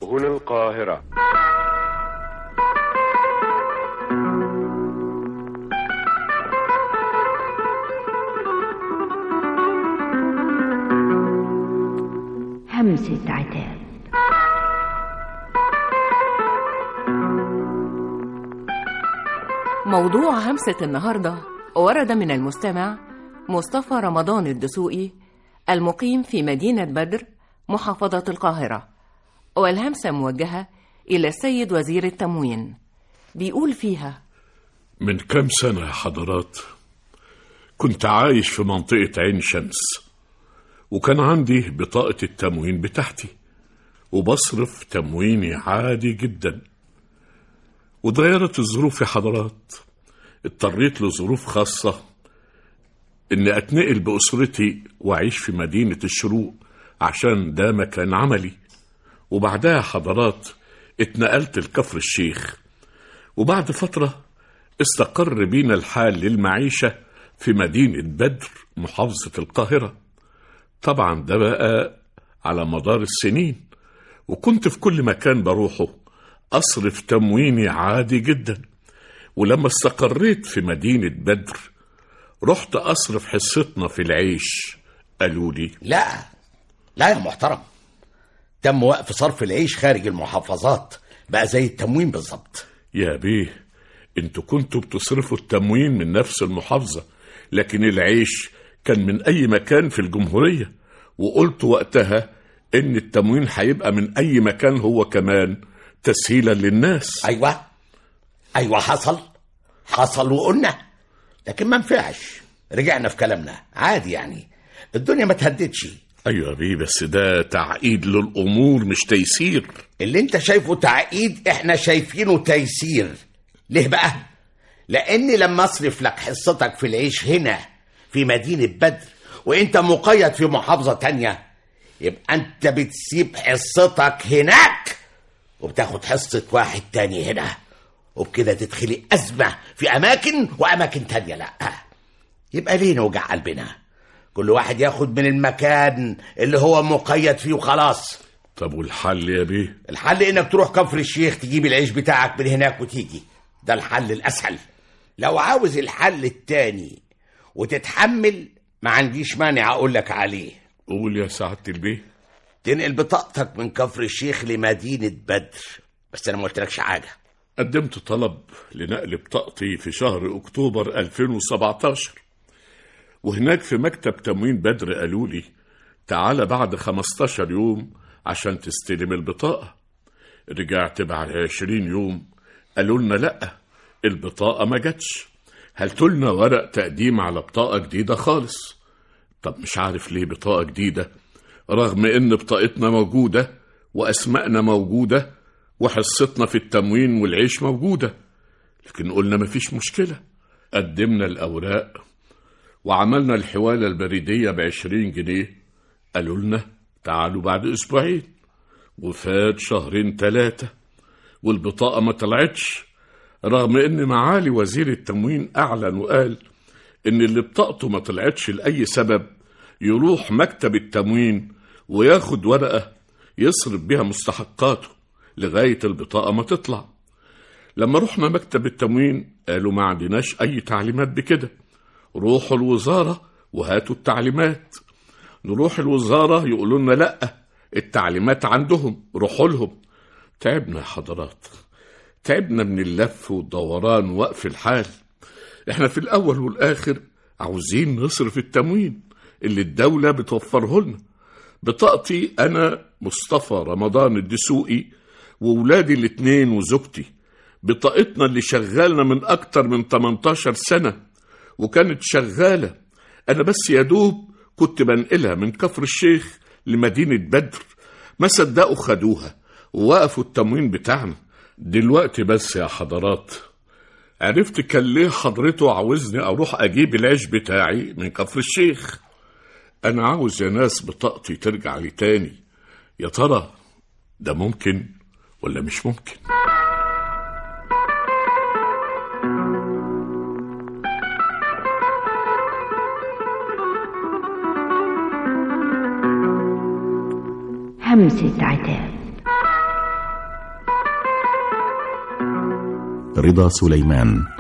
سجون القاهرة همسة عتاب موضوع همسة النهاردة ورد من المستمع مصطفى رمضان الدسوقي المقيم في مدينة بدر محافظة القاهرة والهمسة موجهة إلى السيد وزير التموين بيقول فيها من كام سنة يا حضرات كنت عايش في منطقة عين شمس وكان عندي بطاقة التموين بتاعتي وبصرف تمويني عادي جدا وتغيرت الظروف يا حضرات اضطريت لظروف خاصة إني أتنقل بأسرتي وأعيش في مدينة الشروق عشان ده مكان عملي وبعدها يا حضرات اتنقلت لكفر الشيخ وبعد فترة استقر بينا الحال للمعيشة في مدينة بدر محافظة القاهرة طبعا ده بقى على مدار السنين وكنت في كل مكان بروحه أصرف تمويني عادي جدا ولما استقريت في مدينة بدر رحت أصرف حصتنا في العيش قالوا لي لا لا يا محترم تم وقف صرف العيش خارج المحافظات بقى زي التموين بالظبط يا بيه انتوا كنتوا بتصرفوا التموين من نفس المحافظة لكن العيش كان من أي مكان في الجمهورية وقلت وقتها إن التموين هيبقى من أي مكان هو كمان تسهيلا للناس ايوه ايوه حصل حصل وقلنا لكن ما نفعش رجعنا في كلامنا عادي يعني الدنيا ما تهددش أيوة يا بيه بس ده تعقيد للأمور مش تيسير اللي انت شايفه تعقيد احنا شايفينه تيسير ليه بقى لان لما اصرف لك حصتك في العيش هنا في مدينة بدر وانت مقيد في محافظة تانية يبقى انت بتسيب حصتك هناك وبتاخد حصة واحد تاني هنا وبكده تدخلي أزمة في أماكن وأماكن تانية لأ يبقى ليه نوجع قلبنا كل واحد ياخد من المكان اللي هو مقيد فيه وخلاص طب والحل يا بيه الحل انك تروح كفر الشيخ تجيب العيش بتاعك من هناك وتيجي ده الحل الاسهل لو عاوز الحل التاني وتتحمل ما عنديش مانع اقول لك عليه قول يا سعادة البيه تنقل بطاقتك من كفر الشيخ لمدينة بدر بس انا ما قلتلكش حاجة قدمت طلب لنقل بطاقتي في شهر أكتوبر 2017 وهناك في مكتب تموين بدر قالوا لي تعال بعد 15 يوم عشان تستلم البطاقة رجعت بعد 20 يوم قالوا لنا لأ البطاقة ما جاتش هلتولنا ورق تقديم على بطاقة جديدة خالص طب مش عارف ليه بطاقة جديدة رغم إن بطاقتنا موجودة وأسمائنا موجودة وحصتنا في التموين والعيش موجودة لكن قلنا مفيش مشكلة قدمنا الأوراق وعملنا الحوالة البريدية بعشرين جنيه قالوا لنا تعالوا بعد أسبوعين وفات شهرين ثلاثة والبطاقة ما طلعتش رغم إن معالي وزير التموين أعلن وقال إن اللي بطاقته ما طلعتش لأي سبب يروح مكتب التموين وياخد ورقة يصرف بيها مستحقاته لغاية البطاقة ما تطلع لما رحنا مكتب التموين قالوا ما عندناش أي تعليمات بكده روحوا الوزارة وهاتوا التعليمات نروح الوزارة يقولوا لنا لأ التعليمات عندهم روحوا لهم تعبنا يا حضرات تعبنا من اللف والدوران ووقف الحال احنا في الأول والآخر عاوزين نصرف التموين اللي الدولة بتوفره لنا بطاقتي أنا مصطفى رمضان الدسوقي وولادي الاتنين وزوجتي بطاقتنا اللي شغالنا من أكتر من 18 سنة وكانت شغالة أنا بس يا دوب كنت بنقلها من كفر الشيخ لمدينة بدر ما صدقوا خدوها ووقفوا التموين بتاعنا دلوقتي بس يا حضرات عرفت كان ليه حضرته عاوزني أروح أجيب العيش بتاعي من كفر الشيخ أنا عاوز يا ناس بطاقتي ترجع لي تاني يا ترى ده ممكن ولا مش ممكن همسة عتاب رضا سليمان